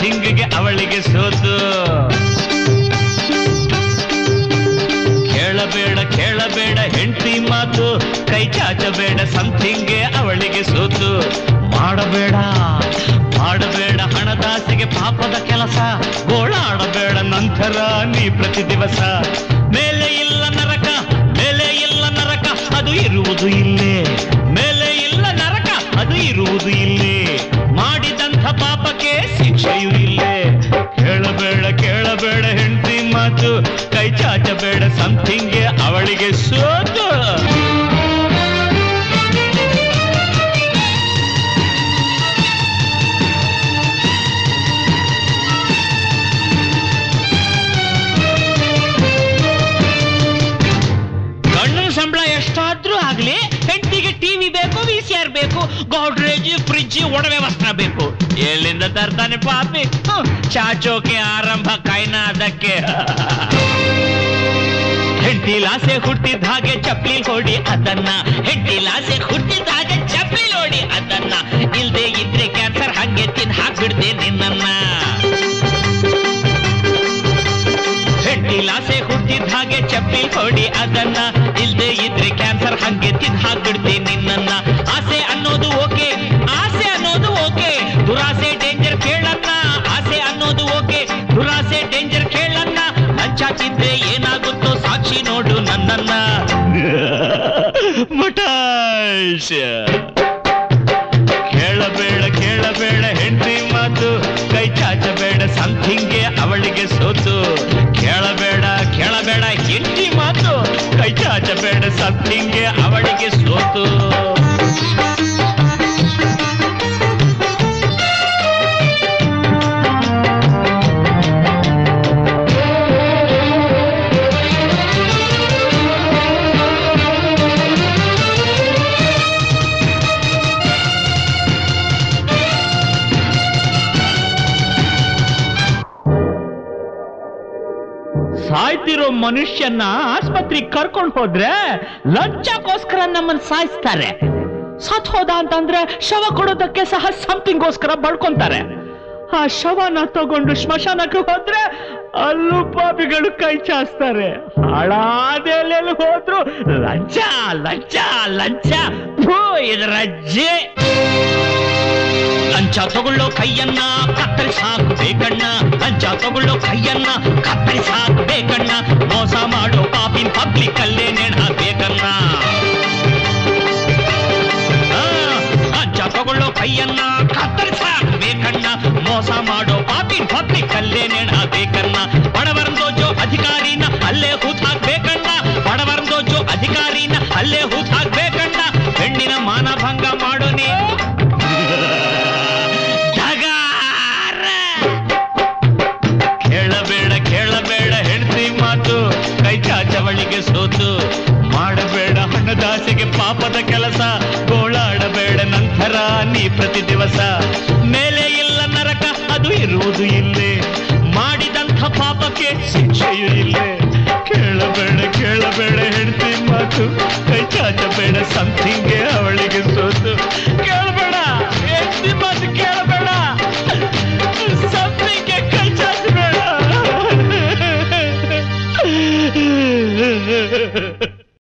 ಸಮಥಿಂಗ್ಗೆ ಅವಳಿಗೆ ಸೋತು ಕೇಳಬೇಡ ಕೇಳಬೇಡ ಹೆಂಡತಿ ಮಾತು ಕೈ ಚಾಚಬೇಡ ಸಮಥಿಂಗ್ಗೆ ಅವಳಿಗೆ ಸೋತು ಮಾಡಬೇಡ ಮಾಡಬೇಡ ಹಣದಾಸೆಗೆ ಪಾಪದ ಕೆಲಸ ಗೋಳಾಡಬೇಡ ನಂತರ ನೀ ಪ್ರತಿ ದಿವಸ ಮೇಲೆ ಇಲ್ಲ ನರಕ ಮೇಲೆ ಇಲ್ಲ ನರಕ ಅದು ಇರುವುದು ಇಲ್ಲೇ ಮೇಲೆ ಇಲ್ಲ ನರಕ ಅದು ಇರುವುದು ಇಲ್ಲೇ ಮಾಡಿದಂಥ ಪಾಪಕ್ಕೆ ಶಿಕ್ಷೆಯೂ ಇಲ್ಲೇ ಕೇಳಬೇಡ ಕೇಳಬೇಡ ಹೆಂಡತಿ ಮಾತು ಕೈ ಚಾಚಬೇಡ ಸಮಥಿಂಗ್ಗೆ ಅವಳಿಗೆ ಸೋತು ಗಂಡನ ಸಂಬಳ ಎಷ್ಟಾದ್ರೂ ಆಗ್ಲಿ ಹೆಂಡತಿಗೆ ಟಿವಿ ಬೇಕು ವಿ ಸಿ ಆರ್ ಬೇಕು ಗೋಡ್ರೇಜ್ ಫ್ರಿಡ್ಜ್ ಒಡವೆ ವಸ್ತ್ರ ಬೇಕು ಎಲ್ಲಿಂದ ತರ್ತಾನೆ ಪಾಪಿ ಹ್ಮ್, ಚಾಚೋಕೆ ಆರಂಭ ಕೈನ ಅದಕ್ಕೆ ಹೆಂಡತಿ ಲಾಸೆ ಹುಟ್ಟಿದ ಹಾಗೆ ಚಪ್ಲಿ ಹೊಡಿ ಅದನ್ನ ಹೆಂಡತಿ ಲಾಸೆ ಹುಟ್ಟಿದ ಹಾಗೆ ಚಪ್ಲಿ ಹೊಡಿ ಅದನ್ನ ಇಲ್ದೆ ಇದ್ರೆ ಕ್ಯಾನ್ಸರ್ ಹಂಗೆ ತಿನ್ ಹಾಕ್ಬಿಡ್ದೆ ನಿನ್ನನ್ನ ಹೆಂಡತಿ ಲಾಸೆ ಹುಟ್ಟಿದ ಹಾಗೆ ಚಪ್ಪಲಿ ಹೊಡಿ ಅದನ್ನ ಇಲ್ದೆ ಇದ್ರೆ ಕ್ಯಾನ್ಸರ್ ಹಂಗೆ ತಿಂದ್ ಹಾಕ್ಬಿಡ್ತೀನಿ ನಿನ್ನನ್ನ ಆಸೆ ಅನ್ನೋದು ಓಕೆ ಆಸೆ ಅನ್ನೋದು ಓಕೆ ದುರಾಸೆ ಡೇಂಜರ್ ಕೇಳನ್ನ ಆಸೆ ಅನ್ನೋದು ಓಕೆ ದುರಾಸೆ ಡೇಂಜರ್ ಕೇಳನ್ನ ಲಂಚ ತಿಂದ್ರೆ ಏನಾಗುತ್ತೋ ಸಾಕ್ಷಿ ನೋಡು ನನ್ನನ್ನ ಮಟಾಶ್ ಕೇಳಬೇಡ ಕೇಳಬೇಡ ಹೆಂಡತಿ ಮಾತು ಕೈ ಚಾಚಬೇಡ ಸಮಥಿಂಗ್ಗೆ ಅವಳಿಗೆ ಸೋತು ಕೇಳಬೇಡ ಕೇಳಬೇಡ ಹೆಂಡತಿ ಮಾತು ಕೈ ಚಾಚಬೇಡ ಸಮಥಿಂಗ್ಗೆ ಅವಳಿಗೆ ಸೋತು ಸಾಯ್ತಿರೋ ಮನುಷ್ಯನ್ನ ಆಸ್ಪತ್ರೆಗೆ ಕರ್ಕೊಂಡು ಹೋದ್ರೆ ಲಂಚಕ್ಕೋಸ್ಕರ ನಮ್ಮನ್ನ ಸಾಯಿಸ್ತಾರೆ ಸತ್ ಹೋದ ಅಂತಂದ್ರೆ ಶವ ಕೊಡೋದಕ್ಕೆ ಸಹ ಸಮಥಿಂಗ್ಗೋಸ್ಕರ ಬಡ್ಕೊಂತಾರೆ ಆ ಶವನ ತಗೊಂಡು ಸ್ಮಶಾನಕ್ಕೆ ಹೋದ್ರೆ ಅಲ್ಲೂ ಪಾಪಿಗಳು ಕೈ ಚಾಸ್ತಾರೆ ಹಾಳಾದೆಲ್ಲೆಲ್ಲಿ ಹೋದ್ರು ಲಂಚ ಲಂಚ ಲಂಚ ಫೂ, ಇದ್ರ ಅಜ್ಜೆ ಲಂಚ ತಗೊಳ್ಳೋ ಕೈಯನ್ನ ಕತ್ತರಿಸಿ ಹಾಕಬೇಕಣ್ಣ ಲಂಚ ತಗೊಳ್ಳೋ ಕೈಯನ್ನ ಕತ್ತರಿಸಿ ಹಾಕಬೇಕಣ್ಣ ಮೋಸ ಮಾಡೋ ಪಾಪಿನ್ ಪಬ್ಲಿಕ್ ಅಲ್ಲೇ ನೇಣ್ ಹಾಕ್ಬೇಕಣ್ಣ ಆ, ಲಂಚ ತಗೊಳ್ಳೋ ಕೈಯನ್ನ ಕತ್ತರಿಸಿ ಹಾಕಬೇಕಣ್ಣ ಮೋಸ ಮಾಡೋ ಪಾಪಿನ್ ಪಬ್ಲಿಕ್ ಅಲ್ಲೇ ನೇಣ್ ಹಾಕ್ಬೇಕಣ್ಣ ಬಡವರಂದೋಜೋ ಅಧಿಕಾರಿನ ಅಲ್ಲೇ ಹೂತ್ ಹಾಕ್ಬೇಕಣ್ಣ ಬಡವರಂದೋಜೋ ಅಧಿಕಾರಿನ ಅಲ್ಲೇ ಹೂತ್ ಹಾಕ್ಬೇಕಣ್ಣ ಹೆಣ್ಣಿನ ಮಾನಭಂಗ ಮಾಡೋನೇ ಜಗಾರ ಕೇಳಬೇಡ ಕೇಳಬೇಡ ಹೆಂಡತಿ ಮಾತು ಕೈ ಚಾಚವಳಿಗೆ ಸೋತು ಮಾಡಬೇಡ ಹಣದಾಸೆಗೆ ಪಾಪದ ಕೆಲಸ ಗೋಳಾಡಬೇಡ ನಂತರ ನೀ ಪ್ರತಿ ದಿವಸ ಮೇಲೆ ಇಲ್ಲ ನರಕ ಅದು ಇರುವುದು ಇಲ್ಲೇ ಮಾಡಿದಂಥ ಪಾಪಕ್ಕೆ ಶಿಕ್ಷೆಯೂ ಇಲ್ಲೇ ಕೇಳಬೇಡ ಕೇಳಬೇಡ ಹೆಂಡತಿ ಮಾತು ಕೈ ಚಾಚಬೇಡ ಸಮಥಿಂಗ್ಗೆ ಅವಳ